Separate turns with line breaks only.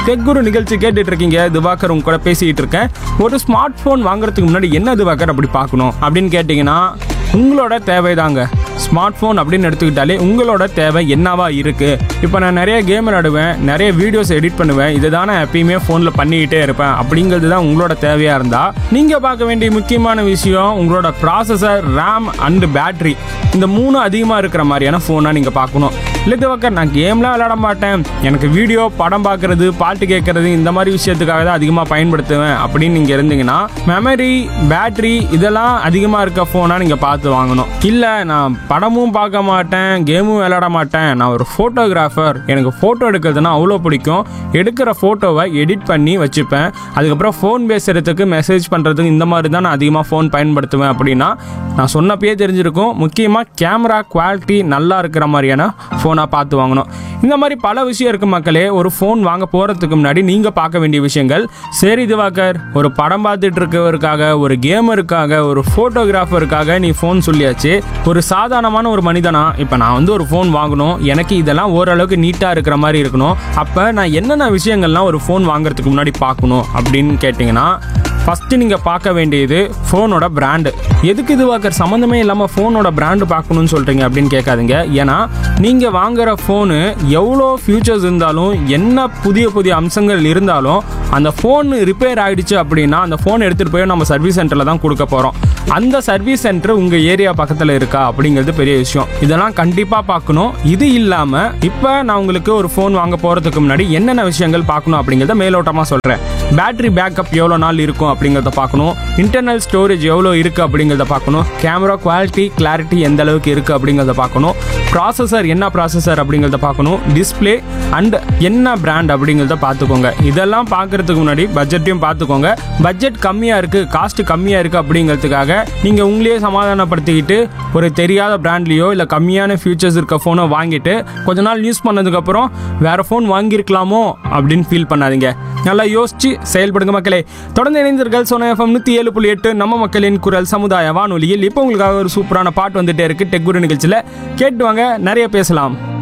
தெக்குரு நிகழ்ச்சி கேட்டுட்டு இருக்கீங்க திவாகர் உங்க கூட பேசிட்டு இருக்கேன் ஒரு ஸ்மார்ட் போன் வாங்குறதுக்கு முன்னாடி என்ன திவாகர் அப்படி பார்க்கணும் அப்படின்னு கேட்டிங்கன்னா உங்களோட தேவைதாங்க ஸ்மார்ட் ஃபோன் அப்படின்னு எடுத்துக்கிட்டாலே உங்களோட தேவை என்னவா இருக்கு இப்போ நான் நிறைய கேம் விளையாடுவேன் நிறைய வீடியோஸ் எடிட் பண்ணுவேன் இதை தான் நான் எப்பயுமே ஃபோனில் பண்ணிக்கிட்டே இருப்பேன் அப்படிங்கிறது தான் உங்களோட தேவையாக இருந்தால் நீங்கள் பார்க்க வேண்டிய முக்கியமான விஷயம் உங்களோட ப்ராசஸர் ரேம் அண்டு பேட்டரி இந்த மூணு அதிகமாக இருக்கிற மாதிரியான ஃபோனாக நீங்கள் பார்க்கணும் இல்லை திவாகர் நான் கேம்லாம் விளையாட மாட்டேன் எனக்கு வீடியோ படம் பார்க்கறது பாட்டு கேட்கறது இந்த மாதிரி விஷயத்துக்காக தான் அதிகமாக பயன்படுத்துவேன் அப்படின்னு நீங்கள் இருந்தீங்கன்னா மெமரி பேட்டரி இதெல்லாம் அதிகமாக இருக்க ஃபோனாக நீங்கள் பார்த்து வாங்கணும் இல்லை நான் படமும் பார்க்க மாட்டேன் கேமும் விளையாட மாட்டேன் நான் ஒரு ஃபோட்டோகிராஃபர் எனக்கு ஃபோட்டோ எடுக்கிறதுனா அவ்வளோ பிடிக்கும் எடுக்கிற ஃபோட்டோவை எடிட் பண்ணி வச்சுப்பேன் அதுக்கப்புறம் ஃபோன் பேசுகிறதுக்கு மெசேஜ் பண்ணுறதுக்கு இந்த மாதிரி தான் நான் அதிகமாக ஃபோன் பயன்படுத்துவேன் அப்படின்னா நான் சொன்னப்பயே தெரிஞ்சிருக்கும் முக்கியமாக கேமரா குவாலிட்டி நல்லா இருக்கிற மாதிரியான ஃபோனாக பார்த்து வாங்கணும் இந்த மாதிரி பல விஷயம் இருக்குது மக்களே ஒரு ஃபோன் வாங்க போகிறதுக்கு முன்னாடி நீங்கள் பார்க்க வேண்டிய விஷயங்கள் சரி திவாகர் ஒரு படம் பார்த்துட்டு இருக்கவருக்காக ஒரு கேமருக்காக ஒரு ஃபோட்டோகிராஃபருக்காக நீ ஃபோன் சொல்லியாச்சு ஒரு சாதாரணமான ஒரு மனிதனா இப்போ நான் வந்து ஒரு ஃபோன் வாங்கணும் எனக்கு இதெல்லாம் ஓரளவுக்கு நீட்டாக இருக்கிற மாதிரி இருக்கணும் அப்போ நான் என்னென்ன விஷயங்கள்லாம் ஒரு ஃபோன் வாங்குறதுக்கு முன்னாடி பார்க்கணும் அப்படின்னு கேட்டிங்கன்னா ஃபஸ்ட்டு நீங்கள் பார்க்க வேண்டியது ஃபோனோட பிராண்டு எதுக்கு இது வாக்கர் சம்மந்தமே இல்லாமல் ஃபோனோட பிராண்டு பார்க்கணும்னு சொல்கிறீங்க அப்படின்னு கேட்காதீங்க ஏன்னா நீங்கள் வாங்குற ஃபோனு எவ்வளோ ஃபியூச்சர்ஸ் இருந்தாலும் என்ன புதிய புதிய அம்சங்கள் இருந்தாலும் அந்த ஃபோன் ரிப்பேர் ஆயிடுச்சு அப்படின்னா அந்த ஃபோன் எடுத்துகிட்டு போய் நம்ம சர்வீஸ் சென்டரில் தான் கொடுக்க போகிறோம் அந்த சர்வீஸ் சென்டர் உங்கள் ஏரியா பக்கத்தில் இருக்கா அப்படிங்கிறது பெரிய விஷயம் இதெல்லாம் கண்டிப்பாக பார்க்கணும் இது இல்லாமல் இப்போ நான் உங்களுக்கு ஒரு ஃபோன் வாங்க போகிறதுக்கு முன்னாடி என்னென்ன விஷயங்கள் பார்க்கணும் அப்படிங்கிறத மேலோட்டமாக சொல்கிறேன் பேட்டரி பேக்கப் எவ்வளோ நாள் இருக்கும் அப்படிங்கிறத பார்க்கணும் இன்டர்னல் ஸ்டோரேஜ் எவ்வளோ இருக்குது அப்படிங்கிறத பார்க்கணும் கேமரா குவாலிட்டி கிளாரிட்டி எந்த அளவுக்கு இருக்குது அப்படிங்கிறத பார்க்கணும் ப்ராசஸர் என்ன ப்ராசஸர் அப்படிங்கிறத பார்க்கணும் டிஸ்ப்ளே அண்ட் என்ன பிராண்ட் அப்படிங்கிறத பார்த்துக்கோங்க இதெல்லாம் பார்க்கறதுக்கு முன்னாடி பட்ஜெட்டையும் பார்த்துக்கோங்க பட்ஜெட் கம்மியாக இருக்குது காஸ்ட் கம்மியாக இருக்குது அப்படிங்கிறதுக்காக நீங்கள் உங்களையே சமாதானப்படுத்திக்கிட்டு ஒரு தெரியாத பிராண்ட்லேயோ இல்லை கம்மியான ஃபியூச்சர்ஸ் இருக்க ஃபோனை வாங்கிட்டு கொஞ்ச நாள் யூஸ் பண்ணதுக்கப்புறம் வேறு ஃபோன் வாங்கியிருக்கலாமோ அப்படின்னு ஃபீல் பண்ணாதீங்க நல்லா யோசிச்சு செயல்படுங்க மக்களே தொடர்ந்து இணைந்தீர்கள் சொன்ன எஃப்எம் நூற்றி ஏழு புள்ளி எட்டு நம்ம மக்களின் குரல் சமுதாய வானொலியில் இப்போ உங்களுக்காக ஒரு சூப்பரான பாட்டு வந்துட்டே இருக்கு டெக் குரு நிகழ்ச்சியில் கேட்டு வாங்க நிறைய பேசலாம்